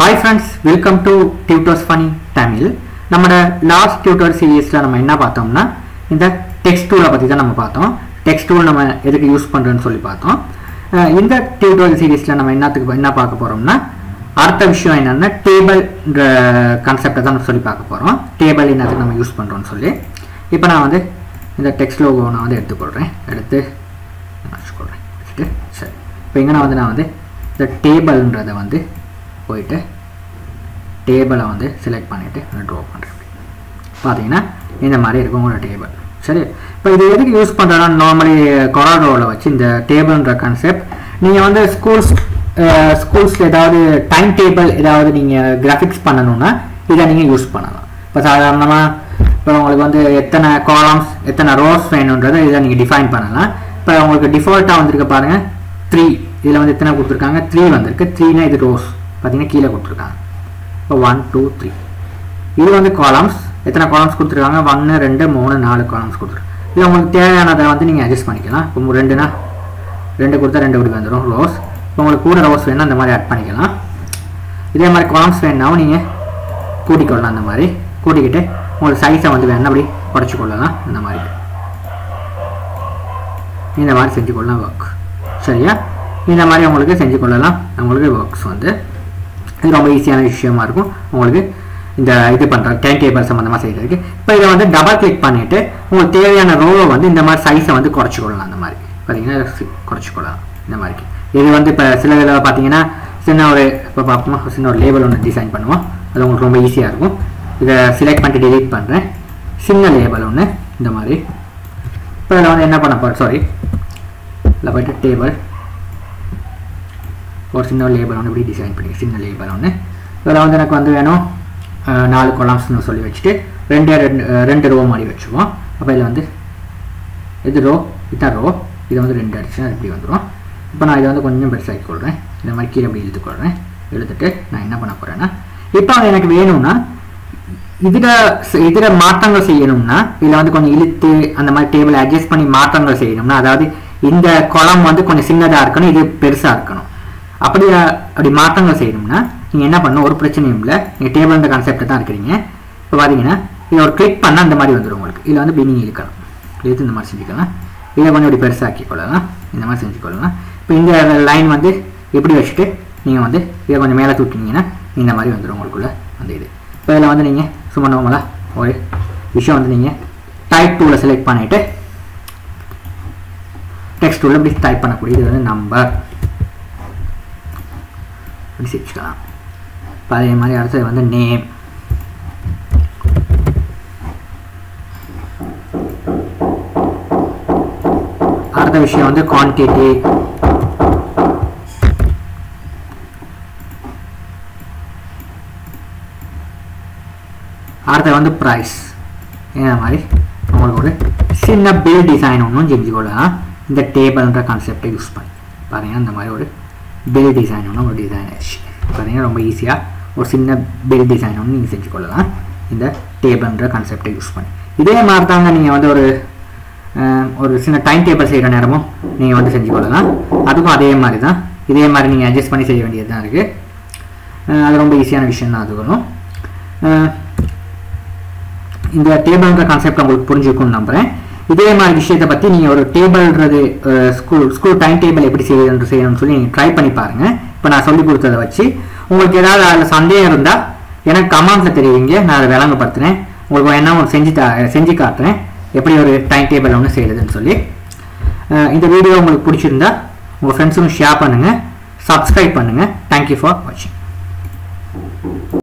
hi friends welcome to tutors funny Tamil நம்மளோட last tutor சீரீஸில் நம்ம என்ன பார்த்தோம்னா இந்த டெக்ஸ்ட் டூலை பற்றி தான் நம்ம பார்த்தோம் டெக்ஸ்ட் டூல் நம்ம எதுக்கு யூஸ் பண்ணுறோன்னு சொல்லி பார்த்தோம் அஹ் இந்த டியூட்டோரியல் சீரீஸில் நம்ம என்னத்துக்கு என்ன பார்க்க போகிறோம்னா அடுத்த விஷயம் என்னென்னா டேபிள்ன்ற கான்செப்டை தான் நம்ம சொல்லி பார்க்க போகிறோம் டேபிள் என்னத்துக்கு நம்ம யூஸ் பண்ணுறோம்னு சொல்லி இப்போ நான் வந்து இந்த டெக்ஸ்ட் லோகோ நான் வந்து எடுத்துக்கொள்கிறேன் எடுத்து நான் வச்சுக்கொள்கிறேன் வச்சுட்டு சரி இப்போ இங்கே நான் வந்து நான் வந்து இந்த டேபிள்ன்றதை வந்து போயிட்டு டேபிளை வந்து செலக்ட் பண்ணிவிட்டு ட்ரா பண்ணுறேன் பார்த்தீங்கன்னா இந்த மாதிரி இருக்கும் உங்களோட டேபிள் சரி இப்போ இது எதுக்கு யூஸ் பண்ணுறோன்னா நார்மலி கொராடோவில் வச்சு இந்த டேபிள்ன்ற கான்செப்ட் நீங்கள் வந்து ஸ்கூல்ஸ் ஸ்கூல்ஸில் ஏதாவது டைம் டேபிள் ஏதாவது நீங்கள் கிராஃபிக்ஸ் பண்ணணும்னா இதை நீங்கள் யூஸ் பண்ணலாம் இப்போ சாதாரணமாக இப்போ உங்களுக்கு வந்து எத்தனை காலம்ஸ் எத்தனை ரோஸ் வேணுன்றதை இதை நீங்கள் டிஃபைன் பண்ணலாம் இப்போ உங்களுக்கு டிஃபால்ட்டாக வந்திருக்க பாருங்கள் த்ரீ இதில் வந்து எத்தனை கொடுத்துருக்காங்க த்ரீ வந்திருக்கு த்ரீனா இது ரோஸ் பார்த்தீங்கன்னா கீழே கொடுத்துருக்காங்க இப்போ ஒன் டூ த்ரீ இது வந்து காலம்ஸ் எத்தனை காலம்ஸ் கொடுத்துருக்காங்க ஒன்று ரெண்டு மூணு நாலு காலம்ஸ் கொடுத்துருக்காங்க இல்லை உங்களுக்கு தேவையானதை வந்து நீங்கள் அட்ஜஸ்ட் பண்ணிக்கலாம் இப்போ உங்களுக்கு ரெண்டுனா ரெண்டு கொடுத்தா ரெண்டு இப்படி வந்துடும் ரோஸ் இப்போ உங்களுக்கு கூட ரோஸ் வேணும் அந்த மாதிரி ஆட் பண்ணிக்கலாம் இதே மாதிரி காலம்ஸ் வேணுனாவும் நீங்கள் கூட்டிக்கொள்ளலாம் அந்த மாதிரி கூட்டிக்கிட்டு உங்களுக்கு சைஸை வந்து வேணும் அப்படி குறைச்சி கொள்ளலாம் இந்த மாதிரி இந்த மாதிரி செஞ்சு கொள்ளலாம் ஒர்க் சரியா இந்த மாதிரி உங்களுக்கு செஞ்சு கொள்ளலாம் உங்களுக்கு ஒர்க்ஸ் வந்து இது ரொம்ப ஈஸியான விஷயமா இருக்கும் உங்களுக்கு இந்த இது பண்ணுற டைம் டேபிள் சம்மந்தமாக செய்கிறதுக்கு இப்போ இதை வந்து டபுள் கிளிக் பண்ணிவிட்டு உங்களுக்கு தேவையான ரோவை வந்து இந்த மாதிரி சைஸை வந்து குறைச்சி கொள்ளலாம் அந்த மாதிரி பார்த்தீங்கன்னா குறைச்சி கொள்ளலாம் இந்த மாதிரி இது வந்து இப்போ சில இதில் பார்த்தீங்கன்னா சின்ன ஒரு இப்போ பார்ப்போமா சின்ன ஒரு லேபிள் ஒன்று டிசைன் பண்ணுவோம் அது உங்களுக்கு ரொம்ப ஈஸியாக இருக்கும் இதை செலக்ட் பண்ணிட்டு delete பண்ணுறேன் சின்ன லேபிள் ஒன்று இந்த மாதிரி இப்போ இதில் வந்து என்ன பண்ண போகிறேன் சாரி இதில் போயிட்டு டேபிள் ஒரு சின்ன லேபிள் ஒன்று இப்படி டிசைன் பண்ணி சின்ன லேபிள் ஒன்று இதில் வந்து எனக்கு வந்து வேணும் அஹ், நாலு கொலாம்ஸ்னு சொல்லி வச்சுட்டு ரெண்டு ரெண்டு அஹ், ரெண்டு ரோ மாதிரி வச்சுக்குவோம் அப்போ இதில் வந்து இது ரோ இதான் ரோ இது வந்து ரெண்டு அடிச்சுன்னா இப்படி வந்துடும் இப்போ நான் இதை வந்து கொஞ்சம் பெருசாக்கி கொள்கிறேன் இந்த மாதிரி கீழே இப்படி இழுத்துக்கொள்கிறேன் இழுத்துட்டு நான் என்ன பண்ண போகிறேன்னா இப்போ அது எனக்கு வேணும்னா இதில் இதில் மாற்றங்கள் செய்யணும்னா இதில் வந்து கொஞ்சம் இழுத்து அந்த மாதிரி டேபிள் அட்ஜஸ்ட் பண்ணி மாற்றங்கள் செய்யணும்னா அதாவது இந்த குளம் வந்து கொஞ்சம் சின்னதாக இருக்கணும் இது பெருசாக இருக்கணும் அப்படி அப்படி மாற்றங்கள் செய்யணும்னா நீங்கள் என்ன பண்ணணும் ஒரு பிரச்சனையும் இல்லை நீங்கள் டேபிள்ன்ற கான்செப்டில் தான் இருக்கிறீங்க இப்போ பார்த்தீங்கன்னா இதை ஒரு கிளிக் பண்ணால் அந்த மாதிரி வந்துடும் உங்களுக்கு இதில் வந்து பின்னிங் இழுக்கணும் இழுத்து இந்த மாதிரி செஞ்சுக்கலாம் இதை கொஞ்சம் இப்படி பெருசாக்கி கொள்ளலாம் இந்த மாதிரி செஞ்சு கொள்ளலாம் இப்போ இந்த லைன் வந்து இப்படி வச்சுட்டு நீங்கள் வந்து இதை கொஞ்சம் மேலே தூக்கினீங்கன்னா இந்த மாதிரி வந்துடும் உங்களுக்குள்ள அந்த இது இப்போ இதில் வந்து நீங்கள் சும்மா நார்மலாக ஒரு விஷயம் வந்து நீங்கள் டைப் டூவில் செலக்ட் பண்ணிவிட்டு டெக்ஸ்ட் டூவில் இப்படி டைப் பண்ணக்கூடிய இது வந்து நம்பர் இப்படி செஞ்சுக்கலாம் இப்போ அதே மாதிரி அடுத்தது வந்து நேம் அடுத்த விஷயம் வந்து குவான்டிட்டி அடுத்தது வந்து ப்ரைஸ் இந்த மாதிரி உங்களுக்கு ஒரு சின்ன பில் டிசைன் ஒன்றும் செஞ்சு கொள்ளலாம் இந்த டேபிள்ன்ற கான்செப்டை யூஸ் பண்ணி பாருங்கள் இந்த மாதிரி ஒரு பில் டிசைன் ஒன்று ஒரு டிசைன் ஆச்சு பாருங்கள் ரொம்ப ஈஸியாக ஒரு சின்ன பில் டிசைன் ஒன்று நீங்கள் செஞ்சு கொள்ளலாம் இந்த டேபிள்ன்ற கான்செப்டை யூஸ் பண்ணி இதே மாதிரி தாங்க நீங்கள் வந்து ஒரு அஹ், ஒரு சின்ன டைம் டேபிள் செய்கிற நேரமும் நீங்கள் வந்து செஞ்சு கொள்ளலாம் அதுக்கும் அதே மாதிரி தான் இதே மாதிரி நீங்கள் அட்ஜஸ்ட் பண்ணி செய்ய வேண்டியது தான் இருக்குது அது ரொம்ப ஈஸியான விஷயம் தான் அதுகளும் அஹ், இந்த டேபிள்ன்ற கான்செப்ட் உங்களுக்கு புரிஞ்சுக்கும்னு நம்புகிறேன் இதே மாதிரி விஷயத்தை பற்றி நீங்கள் ஒரு டேபிள்ன்றது ஸ்கூல் ஸ்கூல் டைம் டேபிள் எப்படி செய்யணும் செய்யணும்னு சொல்லி நீங்கள் ட்ரை பண்ணி பாருங்கள் இப்போ நான் சொல்லி கொடுத்ததை வச்சு உங்களுக்கு ஏதாவது அதில் சந்தேகம் இருந்தால் எனக்கு கமெண்ட்டில் தெரிவிங்க நான் அதை விளங்கப்படுத்துகிறேன் உங்களுக்கு என்ன ஒன்று செஞ்சு தா செஞ்சு காட்டுறேன் எப்படி ஒரு டைம் டேபிள் ஒன்று செய்யுதுன்னு சொல்லி அஹ் இந்த வீடியோ உங்களுக்கு பிடிச்சிருந்தா உங்கள் ஃப்ரெண்ட்ஸுக்கும் ஷேர் பண்ணுங்கள் சப்ஸ்கிரைப் பண்ணுங்கள் தேங்க்யூ ஃபார் வாட்சிங்